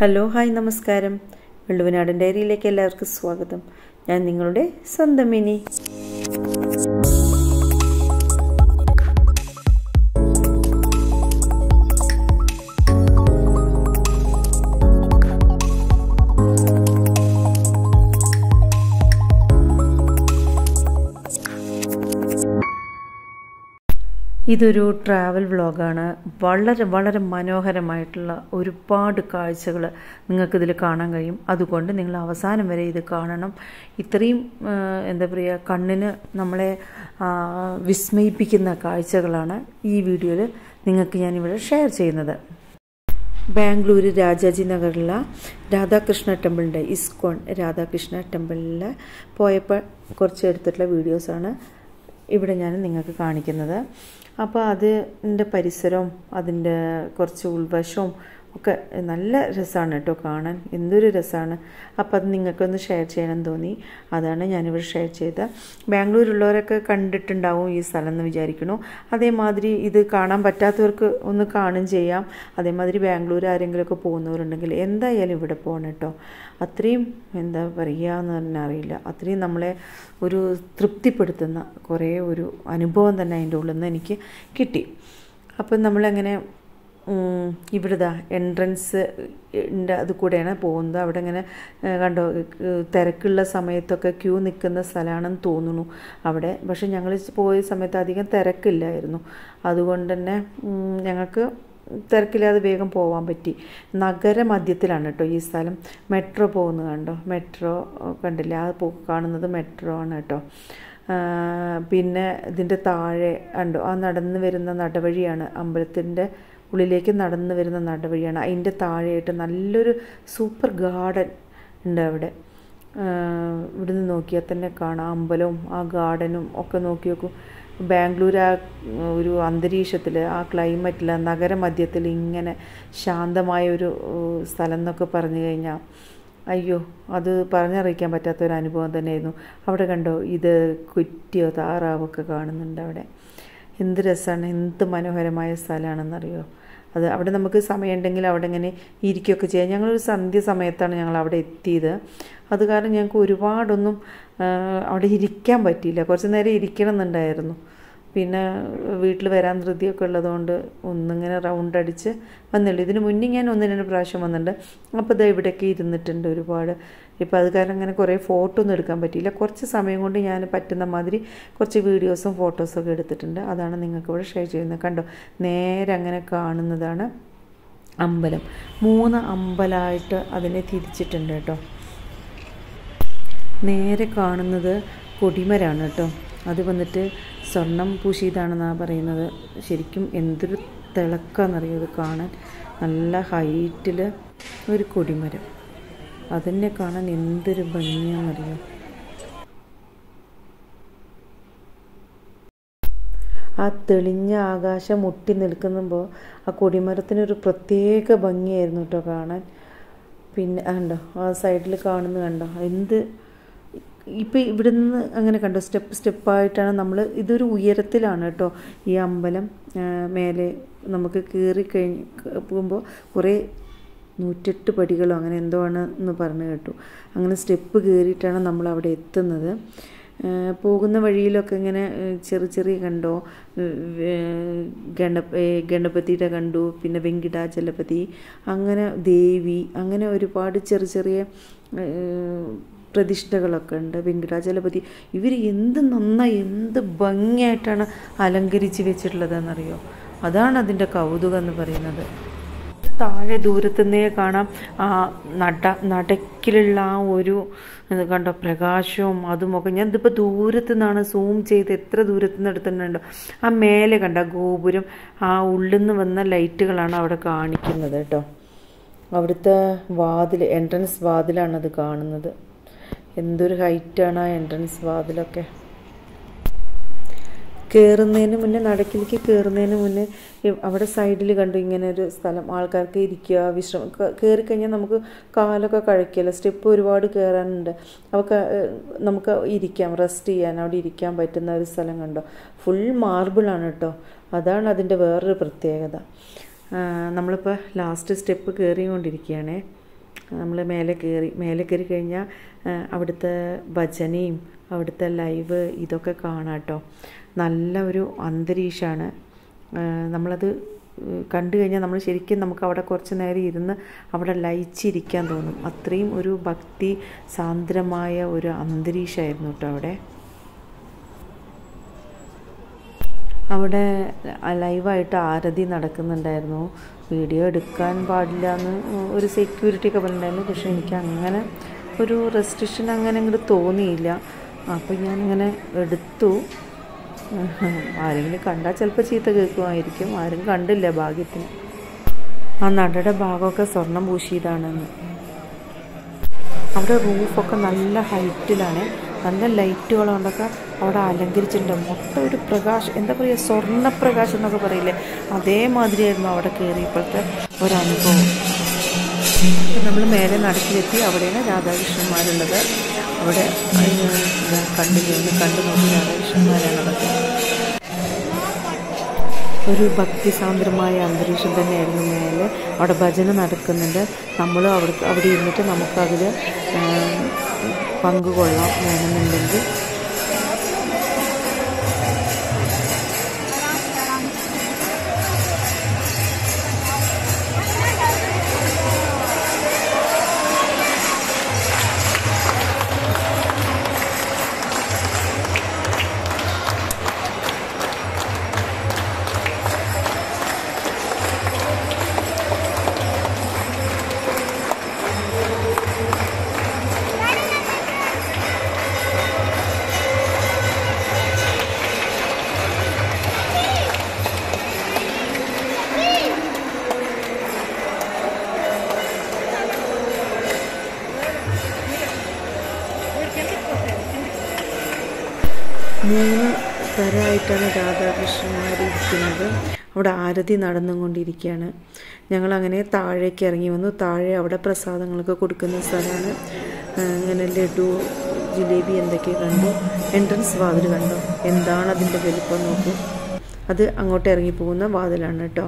hello hi നമസ്കാരം വെള്ളുവനാടൻ ഡയറിയിലേക്ക് എല്ലാവർക്കും സ്വാഗതം ഞാൻ നിങ്ങളുടെ സ്വന്തം മിനി ഇതൊരു ട്രാവൽ വ്ളോഗാണ് വളരെ വളരെ മനോഹരമായിട്ടുള്ള ഒരുപാട് കാഴ്ചകൾ നിങ്ങൾക്കിതിൽ കാണാൻ കഴിയും അതുകൊണ്ട് നിങ്ങൾ അവസാനം വരെ ഇത് കാണണം ഇത്രയും ആ, എന്താ പറയുക കണ്ണിന് നമ്മളെ ആ, വിസ്മയിപ്പിക്കുന്ന കാഴ്ചകളാണ് ഈ വീഡിയോയിൽ നിങ്ങൾക്ക് ഞാനിവിടെ ഷെയർ ചെയ്യുന്നത് ബാംഗ്ലൂർ രാജാജി നഗറിലുള്ള രാധാകൃഷ്ണ ടെമ്പിളിൻ്റെ ഇസ്കോൺ രാധാകൃഷ്ണ ടെമ്പിളിൽ പോയപ്പോൾ കുറച്ച് എടുത്തിട്ടുള്ള വീഡിയോസാണ് ഇവിടെ ഞാൻ നിങ്ങൾക്ക് കാണിക്കുന്നത് അപ്പോൾ അതിൻ്റെ പരിസരവും അതിൻ്റെ കുറച്ച് ഉൾവശവും ഒക്കെ നല്ല രസമാണ് കേട്ടോ കാണാൻ എന്തൊരു രസമാണ് അപ്പോൾ അത് നിങ്ങൾക്കൊന്ന് ഷെയർ ചെയ്യണം തോന്നി അതാണ് ഞാനിവിടെ ഷെയർ ചെയ്ത ബാംഗ്ലൂരുള്ളവരൊക്കെ കണ്ടിട്ടുണ്ടാവും ഈ സ്ഥലം എന്ന് വിചാരിക്കണു അതേമാതിരി ഇത് കാണാൻ പറ്റാത്തവർക്ക് ഒന്ന് കാണും ചെയ്യാം അതേമാതിരി ബാംഗ്ലൂർ ആരെങ്കിലുമൊക്കെ പോകുന്നവരുണ്ടെങ്കിൽ എന്തായാലും ഇവിടെ പോകണം കേട്ടോ അത്രയും എന്താ പറയുക എന്ന് പറഞ്ഞാൽ അറിയില്ല അത്രയും നമ്മളെ ഒരു തൃപ്തിപ്പെടുത്തുന്ന കുറേ ഒരു അനുഭവം തന്നെ അതിൻ്റെ ഉള്ളിൽ നിന്ന് എനിക്ക് കിട്ടി അപ്പം നമ്മളങ്ങനെ ഉം, ഇവിടുതാ എൻട്രൻസ് ഉണ്ട് അത് കൂടെയാണ് പോകുന്നത് അവിടെ ഇങ്ങനെ ഏഹ്, കണ്ടോ ഏഹ്, തിരക്കുള്ള സമയത്തൊക്കെ ക്യൂ നിൽക്കുന്ന സ്ഥലമാണെന്ന് തോന്നുന്നു അവിടെ പക്ഷെ ഞങ്ങൾ പോയ സമയത്ത് അധികം തിരക്കില്ലായിരുന്നു അതുകൊണ്ട് തന്നെ ഉം, ഞങ്ങൾക്ക് തിരക്കില്ലാതെ വേഗം പോകാൻ പറ്റി നഗരമധ്യത്തിലാണ് കേട്ടോ ഈ സ്ഥലം മെട്രോ പോകുന്നത് കണ്ടോ മെട്രോ കണ്ടില്ല ആ പോ കാണുന്നത് മെട്രോ ആണ് കേട്ടോ ആ, പിന്നെ ഇതിൻ്റെ താഴെ ഉണ്ടോ ആ നടന്നു വരുന്ന നടവഴിയാണ് അമ്പലത്തിൻ്റെ ഉള്ളിലേക്ക് നടന്നു വരുന്ന നടവഴിയാണ് അതിൻ്റെ താഴെയായിട്ട് നല്ലൊരു സൂപ്പർ ഗാർഡൻ ഉണ്ട് അവിടെ ആ, ഇവിടുന്ന് നോക്കിയാൽ തന്നെ കാണാം അമ്പലവും ആ ഗാർഡനും ഒക്കെ നോക്കി നോക്കൂ ബാംഗ്ലൂർ ആ ഒരു അന്തരീക്ഷത്തിൽ ആ ക്ലൈമറ്റിൽ നഗരമധ്യത്തിൽ ഇങ്ങനെ ശാന്തമായ ഒരു ഏഹ്, സ്ഥലം എന്നൊക്കെ പറഞ്ഞു കഴിഞ്ഞാൽ അയ്യോ അത് പറഞ്ഞറിയിക്കാൻ പറ്റാത്ത ഒരു അനുഭവം തന്നെയായിരുന്നു അവിടെ കണ്ടോ ഇത് കുറ്റിയോ താറാവോ ഒക്കെ കാണുന്നുണ്ട് അവിടെ എന്ത് രസമാണ് എന്ത് മനോഹരമായ സ്ഥലമാണെന്നറിയോ അത് അവിടെ നമുക്ക് സമയമുണ്ടെങ്കിൽ അവിടെ ഇങ്ങനെ ഇരിക്കുകയൊക്കെ ചെയ്യാം ഞങ്ങളൊരു സന്ധ്യ സമയത്താണ് ഞങ്ങൾ അവിടെ എത്തിയത് അത് കാരണം ഞങ്ങൾക്ക് ഒരുപാടൊന്നും ആ, അവിടെ ഇരിക്കാൻ പറ്റിയില്ല കുറച്ച് നേരം ഇരിക്കണം എന്നുണ്ടായിരുന്നു പിന്നെ വീട്ടിൽ വരാൻ ധൃതിയൊക്കെ ഉള്ളതുകൊണ്ട് ഒന്നിങ്ങനെ റൗണ്ട് അടിച്ച് വന്നുള്ളൂ ഇതിന് മുന്നേ ഞാൻ ഒന്ന് രണ്ട് പ്രാവശ്യം വന്നിട്ടുണ്ട് അപ്പോൾ ഇതാ ഇവിടെയൊക്കെ ഇരുന്നിട്ടുണ്ട് ഒരുപാട് ഇപ്പോൾ അത് കാരണം അങ്ങനെ കുറേ ഫോട്ടോ ഒന്നും എടുക്കാൻ പറ്റിയില്ല കുറച്ച് സമയം കൊണ്ട് ഞാൻ പറ്റുന്ന മാതിരി കുറച്ച് വീഡിയോസും ഫോട്ടോസും ഒക്കെ എടുത്തിട്ടുണ്ട് അതാണ് നിങ്ങൾക്ക് ഇവിടെ ഷെയർ ചെയ്യുന്നത് കണ്ടോ നേരെ അങ്ങനെ കാണുന്നതാണ് അമ്പലം മൂന്ന് അമ്പലമായിട്ട് അതിനെ തിരിച്ചിട്ടുണ്ട് കേട്ടോ നേരെ കാണുന്നത് കൊടിമരാണ് കേട്ടോ അത് വന്നിട്ട് സ്വർണം പൂശിയതാണെന്നാണ് പറയുന്നത് ശരിക്കും എന്തൊരു തിളക്കാന്നറിയോ ഇത് കാണാൻ നല്ല ഹൈറ്റിൽ ഒരു കൊടിമരം അതിനെ കാണാൻ എന്തൊരു ഭംഗിയാണെന്നറിയോ ആ തെളിഞ്ഞ ആകാശം മുട്ടി നിൽക്കുമ്പോൾ ആ കൊടിമരത്തിനൊരു പ്രത്യേക ഭംഗിയായിരുന്നു കേട്ടോ കാണാൻ പിന്നെ കണ്ടോ ആ സൈഡിൽ കാണുന്ന കണ്ടോ എന്ത് ഇപ്പം ഇവിടെ നിന്ന് അങ്ങനെ കണ്ടോ സ്റ്റെപ്പ് സ്റ്റെപ്പായിട്ടാണ് നമ്മൾ ഇതൊരു ഉയരത്തിലാണ് കേട്ടോ ഈ അമ്പലം ആ, മേലെ നമുക്ക് കയറി കഴിഞ്ഞ് പോകുമ്പോൾ കുറേ നൂറ്റെട്ട് പടികളോ അങ്ങനെ എന്തോ ആണ് എന്ന് പറഞ്ഞു കേട്ടു അങ്ങനെ സ്റ്റെപ്പ് കയറിയിട്ടാണ് നമ്മൾ അവിടെ എത്തുന്നത് ആ, പോകുന്ന വഴിയിലൊക്കെ ഇങ്ങനെ ഏ, ചെറിയ ചെറിയ കണ്ടോ ഏ, ഗണപ ഏ, ഗണപതിയുടെ കണ്ടു പിന്നെ വെങ്കിടാചലപതി അങ്ങനെ ദേവി അങ്ങനെ ഒരുപാട് ചെറിയ ചെറിയ ഏ, പ്രതിഷ്ഠകളൊക്കെ ഉണ്ട് വെങ്കിടാചലപതി ഇവർ എന്ത് നന്നായി എന്ത് ഭംഗിയായിട്ടാണ് അലങ്കരിച്ച് വെച്ചിട്ടുള്ളതെന്നറിയോ അതാണ് അതിൻ്റെ കൗതുകം എന്ന് പറയുന്നത് താഴെ ദൂരത്തുനിന്നേ കാണാം ആ നട നടക്കിലുള്ള ആ ഒരു ഇത് കണ്ടോ പ്രകാശവും അതുമൊക്കെ ഞാൻ ഇതിപ്പോൾ ദൂരത്തു നിന്നാണ് സൂം ചെയ്ത് എത്ര ദൂരത്തു നിന്ന് എടുത്തിട്ടുണ്ടോ ആ മേലെ കണ്ട ഗോപുരം ആ ഉള്ളിൽ നിന്ന് വന്ന ലൈറ്റുകളാണ് അവിടെ കാണിക്കുന്നത് കേട്ടോ അവിടുത്തെ വാതിൽ എൻട്രൻസ് വാതിലാണ് അത് കാണുന്നത് എന്തൊരു ഹൈറ്റാണ് ആ എൻട്രൻസ് വാതിലൊക്കെ കയറുന്നതിന് മുന്നേ നടക്കിലേക്ക് കയറുന്നതിന് മുന്നേ ഇ- അവിടെ സൈഡിൽ കണ്ടു ഇങ്ങനെ ഒരു സ്ഥലം ആൾക്കാർക്ക് ഇരിക്കുക വിശ്രമം കയറി കഴിഞ്ഞാൽ നമുക്ക് കാലൊക്കെ കഴിക്കില്ല സ്റ്റെപ്പ് ഒരുപാട് കയറാനുണ്ട് അവർക്ക് നമുക്ക് ഇരിക്കാം റെസ്റ്റ് ചെയ്യാൻ അവിടെ ഇരിക്കാൻ പറ്റുന്ന ഒരു സ്ഥലം കണ്ടോ ഫുൾ മാർബിളാണ് കേട്ടോ അതാണ് അതിൻ്റെ വേറൊരു പ്രത്യേകത ആ, നമ്മളിപ്പോൾ ലാസ്റ്റ് സ്റ്റെപ്പ് കയറിക്കൊണ്ടിരിക്കുകയാണേ നമ്മൾ മേലെ കയറി മേലെ കയറി കഴിഞ്ഞാൽ അവിടുത്തെ ഭജനയും അവിടുത്തെ ലൈവ് ഇതൊക്കെ കാണാം കേട്ടോ നല്ല ഒരു അന്തരീക്ഷമാണ് നമ്മളത് കണ്ടു കഴിഞ്ഞാൽ നമ്മൾ ശരിക്കും നമുക്ക് അവിടെ കുറച്ച് നേരം ഇരുന്ന് അവിടെ ലയിച്ചിരിക്കാൻ തോന്നും അത്രയും ഒരു ഭക്തി സാന്ദ്രമായ ഒരു അന്തരീക്ഷമായിരുന്നു കേട്ടോ അവിടെ അവിടെ ലൈവായിട്ട് ആരതി നടക്കുന്നുണ്ടായിരുന്നു വീഡിയോ എടുക്കാൻ പാടില്ല എന്ന് ഒരു സെക്യൂരിറ്റി ഒക്കെ പറഞ്ഞിട്ടുണ്ടായിരുന്നു പക്ഷെ എനിക്ക് അങ്ങനെ ഒരു റെസ്ട്രിക്ഷൻ അങ്ങനെ അങ്ങോട്ട് തോന്നിയില്ല അപ്പോൾ ഞാനിങ്ങനെ എടുത്തു ആരെങ്കിലും കണ്ടാൽ ചിലപ്പോൾ ചീത്ത കേൾക്കുമായിരിക്കും ആരും കണ്ടില്ല ഭാഗ്യത്തിന് ആ നടയുടെ ഭാഗമൊക്കെ സ്വർണം പൂശിയതാണെന്ന് അവിടെ റൂഫൊക്കെ നല്ല ഹൈറ്റിലാണ് നല്ല ലൈറ്റുകൾ കൊണ്ടൊക്കെ അവിടെ അലങ്കരിച്ചിട്ടുണ്ട് മൊത്തം ഒരു പ്രകാശം എന്താ പറയുക സ്വർണ്ണപ്രകാശം എന്നൊക്കെ പറയില്ലേ അതേമാതിരിയായിരുന്നു അവിടെ കയറിയപ്പോഴത്തെ ഒരനുഭവം നമ്മൾ മേലെ നടക്കിലെത്തി അവിടെയാണ് രാധാകൃഷ്ണന്മാരുള്ളത് അവിടെ കണ്ടു കഴിഞ്ഞ് കണ്ടു നോക്കി രാധാകൃഷ്ണന്മാരാണ് അതൊക്കെ ഒരു ഭക്തിസാന്ദ്രമായ അന്തരീക്ഷം തന്നെയായിരുന്നു മേലെ അവിടെ ഭജന നടക്കുന്നുണ്ട് നമ്മൾ അവിടെ അവിടെ ഇരുന്നിട്ട് നമുക്കതിൽ പങ്കുകൊള്ളാം വേണമെന്നുണ്ടെങ്കിൽ മൂന്ന് തരമായിട്ടാണ് രാധാകൃഷ്ണന്മാർ ഇരിക്കുന്നത് അവിടെ ആരതി നടന്നുകൊണ്ടിരിക്കുകയാണ് ഞങ്ങളങ്ങനെ താഴേക്ക് ഇറങ്ങി വന്നു താഴെ അവിടെ പ്രസാദങ്ങളൊക്കെ കൊടുക്കുന്ന സ്ഥലമാണ് അങ്ങനെ ലഡു ജിലേബി എന്തൊക്കെ കണ്ടു എൻട്രൻസ് വാതിൽ കണ്ടു എന്താണ് അതിൻ്റെ വലിപ്പം നോക്കൂ അത് അങ്ങോട്ട് ഇറങ്ങി പോകുന്ന വാതിലാണ് കേട്ടോ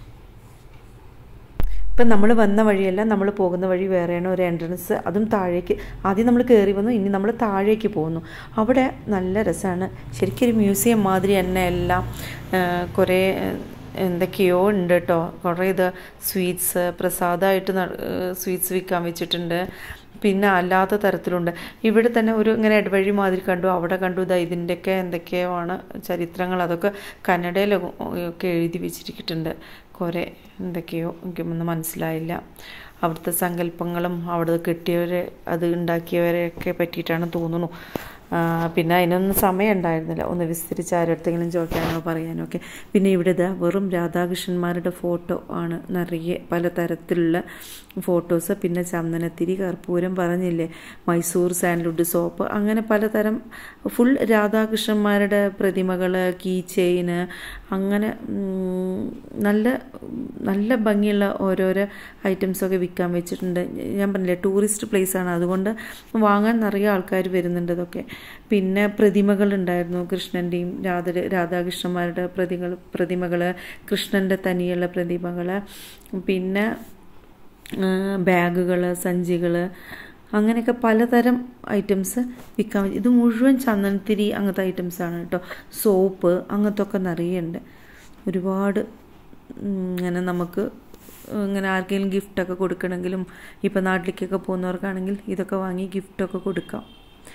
ഇപ്പം നമ്മൾ വന്ന വഴിയല്ല നമ്മൾ പോകുന്ന വഴി വേറെയാണ് ഒരു എൻട്രൻസ് അതും താഴേക്ക് ആദ്യം നമ്മൾ കയറി വന്നു ഇനി നമ്മൾ താഴേക്ക് പോകുന്നു അവിടെ നല്ല രസമാണ് ശരിക്കും ഒരു മ്യൂസിയം മാതിരി തന്നെ എല്ലാം കുറേ എന്തൊക്കെയോ ഉണ്ട് കേട്ടോ കുറേ ഇത് സ്വീറ്റ്സ് പ്രസാദമായിട്ട് സ്വീറ്റ്സ് വിൽക്കാൻ വെച്ചിട്ടുണ്ട് പിന്നെ അല്ലാത്ത തരത്തിലുണ്ട് ഇവിടെ തന്നെ ഒരു ഇങ്ങനെ ഇടവഴി മാതിരി കണ്ടു അവിടെ കണ്ടു ഇതാ ഇതിൻ്റെയൊക്കെ എന്തൊക്കെയോ ആണ് ചരിത്രങ്ങൾ അതൊക്കെ കന്നഡയിലൊക്കെ എഴുതി വെച്ചിരിക്കുന്നുണ്ട് കുറേ എന്തൊക്കെയോ എനിക്കൊന്നും മനസ്സിലായില്ല അവിടുത്തെ സങ്കല്പങ്ങളും അവിടെ കെട്ടിയവരെ അത് ഉണ്ടാക്കിയവരെയൊക്കെ പറ്റിയിട്ടാണ് തോന്നുന്നു പിന്നെ അതിനൊന്നും സമയം ഉണ്ടായിരുന്നില്ല ഒന്ന് വിസ്തരിച്ച് ആരടുത്തെങ്കിലും ചോദിക്കാനോ പറയാനോ ഒക്കെ പിന്നെ ഇവിടെ ഇതാ വെറും രാധാകൃഷ്ണന്മാരുടെ ഫോട്ടോ ആണ് നിറയെ പലതരത്തിലുള്ള ഫോട്ടോസ് പിന്നെ ചന്ദനത്തിരി കർപ്പൂരം പറഞ്ഞില്ലേ മൈസൂർ സാൻഡ്വുഡ് സോപ്പ് അങ്ങനെ പലതരം ഫുൾ രാധാകൃഷ്ണന്മാരുടെ പ്രതിമകൾ കീ ചെയിന് അങ്ങനെ നല്ല നല്ല ഭംഗിയുള്ള ഓരോരോ ഐറ്റംസൊക്കെ വിൽക്കാൻ വെച്ചിട്ടുണ്ട് ഞാൻ പറഞ്ഞില്ലേ ടൂറിസ്റ്റ് പ്ലേസ് ആണ് അതുകൊണ്ട് വാങ്ങാൻ നിറയെ ആൾക്കാർ വരുന്നുണ്ട് ഇതൊക്കെ പിന്നെ പ്രതിമകൾ ഉണ്ടായിരുന്നു കൃഷ്ണൻ്റെയും രാധ രാധാകൃഷ്ണന്മാരുടെ പ്രതികൾ പ്രതിമകൾ കൃഷ്ണൻ്റെ തനിയുള്ള പ്രതിമകൾ പിന്നെ ബാഗുകൾ സഞ്ചികൾ അങ്ങനെയൊക്കെ പലതരം ഐറ്റംസ് വിൽക്കാൻ ഇത് മുഴുവൻ ചന്ദനത്തിരി അങ്ങനത്തെ ഐറ്റംസാണ് കേട്ടോ സോപ്പ് അങ്ങനത്തെ ഒക്കെ നിറയുണ്ട് ഒരുപാട് ഇങ്ങനെ നമുക്ക് ഇങ്ങനെ ആർക്കെങ്കിലും ഗിഫ്റ്റൊക്കെ കൊടുക്കണമെങ്കിലും ഇപ്പോൾ നാട്ടിലേക്കൊക്കെ പോകുന്നവർക്കാണെങ്കിൽ ഇതൊക്കെ വാങ്ങി ഗിഫ്റ്റൊക്കെ കൊടുക്കാം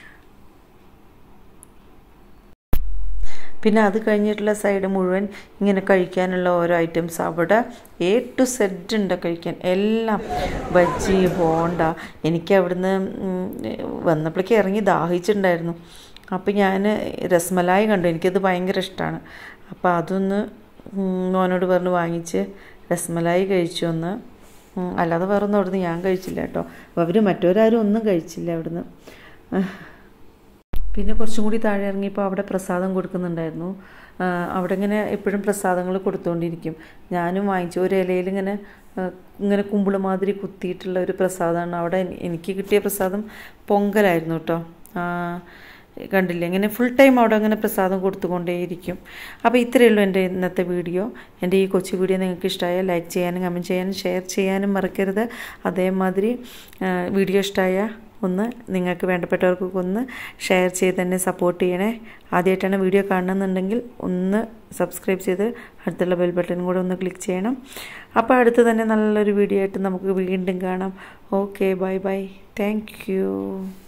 പിന്നെ അത് കഴിഞ്ഞിട്ടുള്ള സൈഡ് മുഴുവൻ ഇങ്ങനെ കഴിക്കാനുള്ള ഓരോ ഐറ്റംസ് അവിടെ എ ടു സെഡ് ഉണ്ട് കഴിക്കാൻ എല്ലാം ബജ്ജി ബോണ്ട എനിക്ക് അവിടുന്ന് വന്നപ്പോഴേക്ക് ഇറങ്ങി ദാഹിച്ചിട്ടുണ്ടായിരുന്നു അപ്പോൾ ഞാൻ രസ്മലായി കണ്ടു എനിക്കത് ഭയങ്കര ഇഷ്ടമാണ് അപ്പോൾ അതൊന്ന് മോനോട് പറഞ്ഞ് വാങ്ങിച്ച് രസ്മലായി കഴിച്ചു ഒന്ന് അല്ലാതെ വേറെ ഒന്നും അവിടുന്ന് ഞാൻ കഴിച്ചില്ല കേട്ടോ അപ്പോൾ അവർ മറ്റൊരാരും ഒന്നും കഴിച്ചില്ല അവിടുന്ന് പിന്നെ കുറച്ചും കൂടി താഴെ ഇറങ്ങിയപ്പോൾ അവിടെ പ്രസാദം കൊടുക്കുന്നുണ്ടായിരുന്നു അവിടെ ഇങ്ങനെ എപ്പോഴും പ്രസാദങ്ങൾ കൊടുത്തുകൊണ്ടിരിക്കും ഞാനും വാങ്ങിച്ചു ഒരു ഇലയിൽ ഇങ്ങനെ ഇങ്ങനെ കുമ്പിള് മാതിരി കുത്തിയിട്ടുള്ള ഒരു പ്രസാദമാണ് അവിടെ എനിക്ക് കിട്ടിയ പ്രസാദം പൊങ്കലായിരുന്നു കേട്ടോ കണ്ടില്ലേ ഇങ്ങനെ ഫുൾ ടൈം അവിടെ അങ്ങനെ പ്രസാദം കൊടുത്തുകൊണ്ടേയിരിക്കും അപ്പോൾ ഇത്രയേ ഉള്ളൂ എൻ്റെ ഇന്നത്തെ വീഡിയോ എൻ്റെ ഈ കൊച്ചു വീഡിയോ നിങ്ങൾക്ക് ഇഷ്ടമായാൽ ലൈക്ക് ചെയ്യാനും കമൻറ്റ് ചെയ്യാനും ഷെയർ ചെയ്യാനും മറക്കരുത് അതേമാതിരി വീഡിയോ ഇഷ്ടമായ ഒന്ന് നിങ്ങൾക്ക് വേണ്ടപ്പെട്ടവർക്കൊക്കെ ഒന്ന് ഷെയർ ചെയ്ത് തന്നെ സപ്പോർട്ട് ചെയ്യണേ ആദ്യമായിട്ടാണ് വീഡിയോ കാണുന്നുണ്ടെങ്കിൽ ഒന്ന് സബ്സ്ക്രൈബ് ചെയ്ത് അടുത്തുള്ള ബെൽ ബട്ടൺ കൂടെ ഒന്ന് ക്ലിക്ക് ചെയ്യണം അപ്പോൾ അടുത്ത് തന്നെ നല്ലൊരു വീഡിയോ ആയിട്ട് നമുക്ക് വീണ്ടും കാണാം ഓക്കെ ബൈ ബൈ താങ്ക്